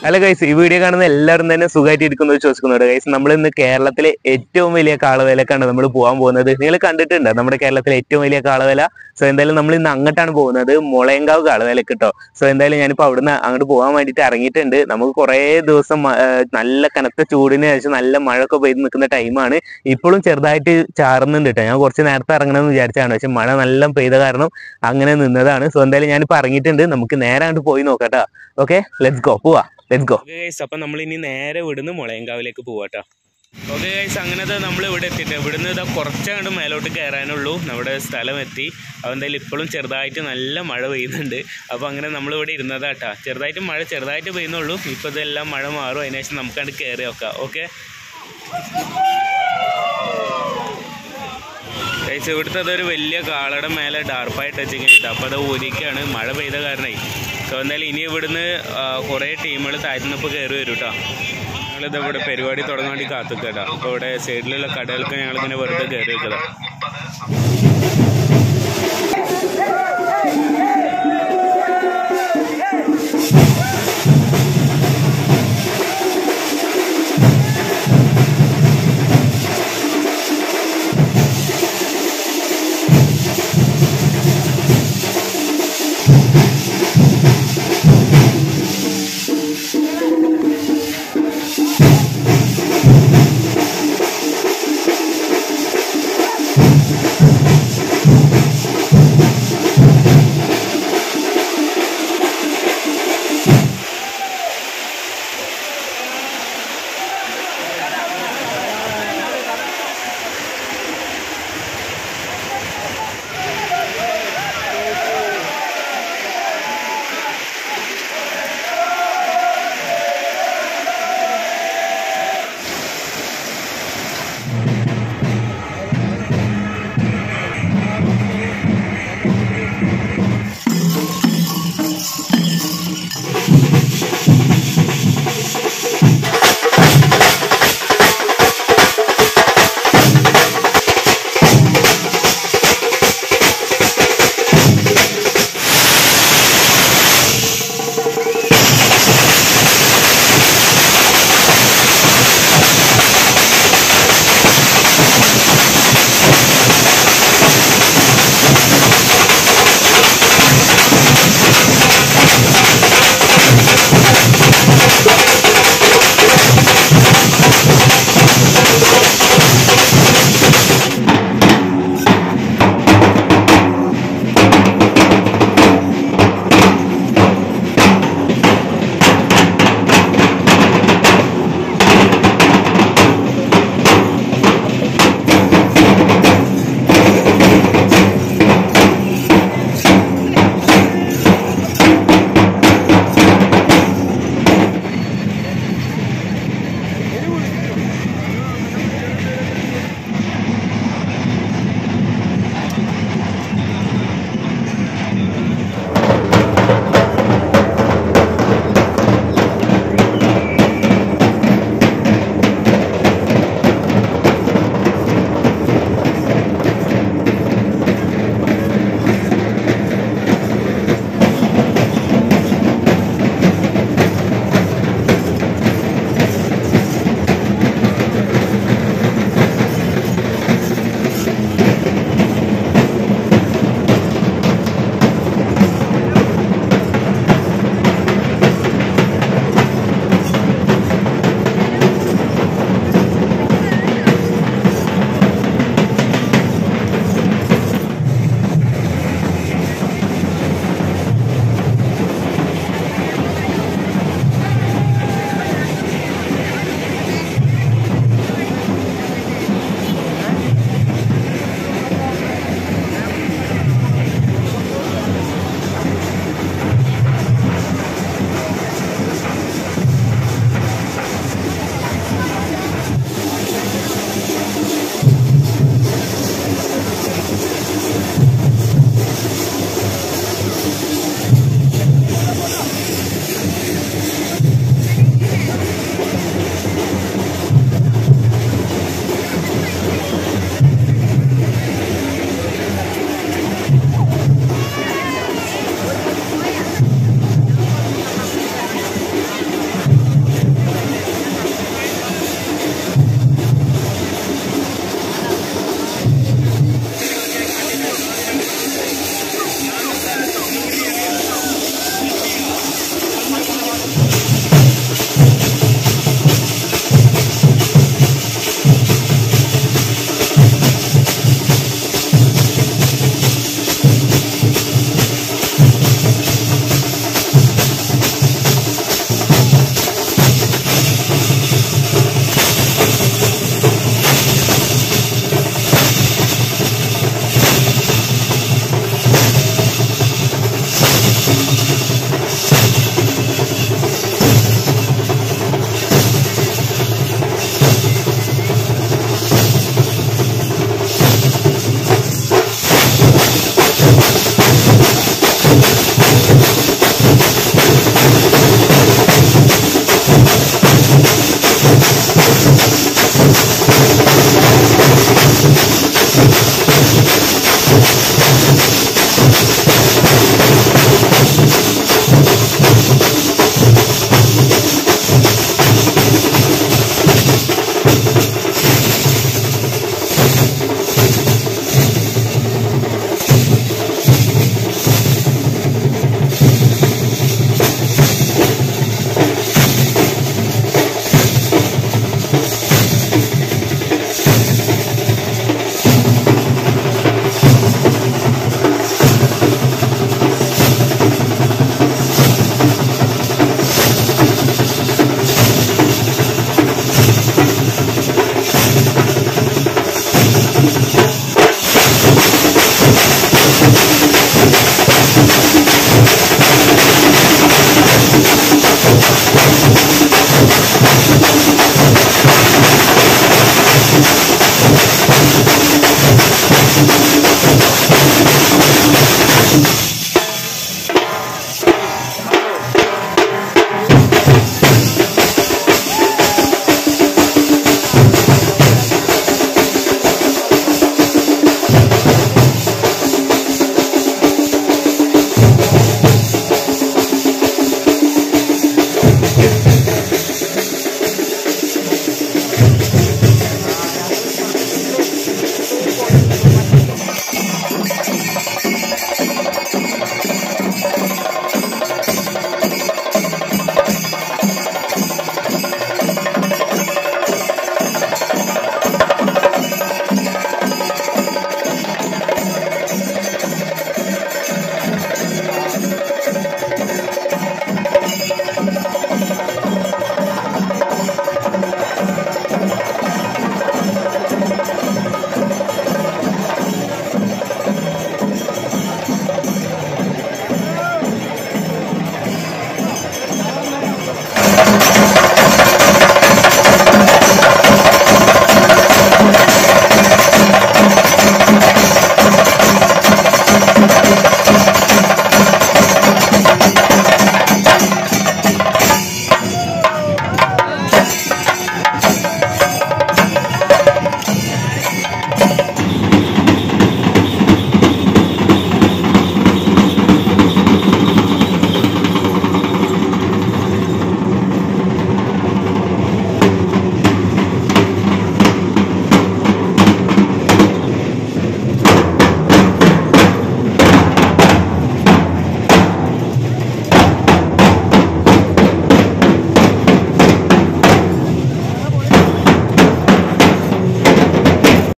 അല്ല ഗൈസ് ഈ വീഡിയോ കാണുന്ന എല്ലാവരും തന്നെ സുഖമായിട്ട് ഇരിക്കുന്നു വിശ്വസിക്കുന്നുണ്ട് ഗൈസ് നമ്മൾ ഇന്ന് കേരളത്തിലെ ഏറ്റവും വലിയ കാളവേലക്കാണ് നമ്മൾ പോകാൻ പോകുന്നത് നിങ്ങൾ കണ്ടിട്ടുണ്ട് നമ്മുടെ കേരളത്തിലെ ഏറ്റവും വലിയ കാളവേല സോ എന്തായാലും നമ്മൾ ഇന്ന് അങ്ങോട്ടാണ് പോകുന്നത് മുളയങ്കാവ് കാളവേലക്ക് കേട്ടോ സോ എന്തായാലും ഞാനിപ്പോൾ അവിടുന്ന് അങ്ങോട്ട് പോകാൻ വേണ്ടിയിട്ട് ഇറങ്ങിയിട്ടുണ്ട് നമുക്ക് കുറേ ദിവസം മ- ആ, നല്ല കനത്ത ചൂടിന് ശേഷം നല്ല മഴയൊക്കെ പെയ്ത് നിൽക്കുന്ന ടൈമാണ് ഇപ്പോഴും ചെറുതായിട്ട് ചാറുന്നുണ്ട് കേട്ടോ ഞാൻ കുറച്ച് നേരത്തെ ഇറങ്ങണമെന്ന് വിചാരിച്ചാണ് പക്ഷെ മഴ നല്ല പെയ്ത കാരണം അങ്ങനെ നിന്നതാണ് സോ എന്തായാലും ഞാനിപ്പോൾ ഇറങ്ങിയിട്ടുണ്ട് നമുക്ക് നേരെ അങ്ങോട്ട് പോയി നോക്കാം കേട്ടോ ഓക്കെ ലെറ്റ്സ് ഗോ പോവാ ലെറ്റ്സ് ഗോ ഗൈസ് അപ്പം നമ്മൾ ഇനി നേരെ ഇവിടുന്ന് മുളയങ്കാവിലേക്ക് പോവാട്ടോ ഓക്കെ ഗൈസ് അങ്ങനത്തെ നമ്മൾ ഇവിടെ എത്തിയിട്ട് ഇവിടുന്ന് ഇതാ കുറച്ചങ്ങോട്ട് മേലോട്ട് കയറാനുള്ളൂ നമ്മുടെ സ്ഥലം എത്തി അപ്പോൾ എന്തായാലും ഇപ്പോഴും ചെറുതായിട്ട് നല്ല മഴ പെയ്യുന്നുണ്ട് അപ്പോൾ അങ്ങനെ നമ്മൾ ഇവിടെ ഇരുന്നതാട്ടാ ചെറുതായിട്ട് മഴ ചെറുതായിട്ട് പെയ്യുന്നുള്ളൂ ഇപ്പോൾ ഇതെല്ലാം മഴ മാറും അതിനുശേഷം നമുക്കങ്ങോട്ട് കയറി നോക്കാം ഓക്കെ ഗൈസ് ഇവിടുത്തെ അതൊരു വലിയ കാളയുടെ മേലെ ഡാർപ്പായിട്ട് വെച്ചിട്ടുണ്ട് അപ്പോൾ അത് ഊരിക്കാണ് മഴ പെയ്ത കാരണമായി സോ എന്തായാലും ഇനി ഇവിടുന്ന് ആ, കുറേ ടീമുകൾ താഴ്ന്നപ്പോൾ കയറി വരും കേട്ടോ ഞങ്ങളിത് ഇവിടെ പരിപാടി തുടങ്ങാൻ വേണ്ടി കാത്തുക്കേട്ടോ അപ്പോൾ ഇവിടെ സൈഡിലുള്ള കടകൾക്ക് ഞങ്ങളിങ്ങനെ വെറുതെ കയറി വെക്കതാ